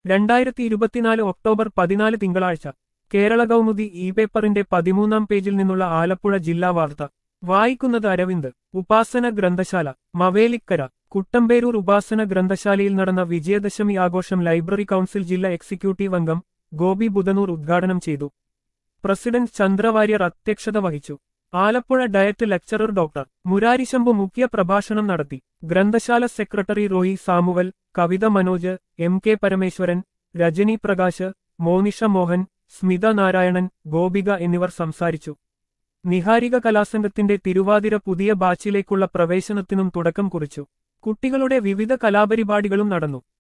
രണ്ടായിരത്തി ഇരുപത്തിനാല് ഒക്ടോബർ പതിനാല് തിങ്കളാഴ്ച കേരള കൗമുദി ഇ പേപ്പറിന്റെ പതിമൂന്നാം പേജിൽ നിന്നുള്ള ആലപ്പുഴ ജില്ലാ വാർത്ത വായിക്കുന്നത് അരവിന്ദ് ഉപാസന ഗ്രന്ഥശാല മവേലിക്കര കുട്ടമ്പേരൂർ ഉപാസന ഗ്രന്ഥശാലയിൽ നടന്ന വിജയദശമി ആഘോഷം ലൈബ്രറി കൗൺസിൽ ജില്ലാ എക്സിക്യൂട്ടീവ് അംഗം ഗോപി ബുധനൂർ ഉദ്ഘാടനം ചെയ്തു പ്രസിഡന്റ് ചന്ദ്രവാര്യർ അധ്യക്ഷത വഹിച്ചു Alappuzha diet lecturer doctor Murarishambhu മുഖ്യ പ്രഭാഷണം നടത്തി ഗ്രന്ഥശാല secretary Roy Samuel Kavitha Manoj M K Parameswaran Rajani Prakash Monisha Mohan Smitha Narayanan Gopika എന്നിവർ സംസാരിച്ചു നിഹാരിക കലാസംഘത്തിന്റെ തിരുവാതിര പുതിയ ബാച്ചിലേക്കുള്ള പ്രവേശനത്തിനും തുടക്കം കുറിച്ചു കുട്ടികളുടെ വിവിധ കലാപരിപാടികളും നടന്നു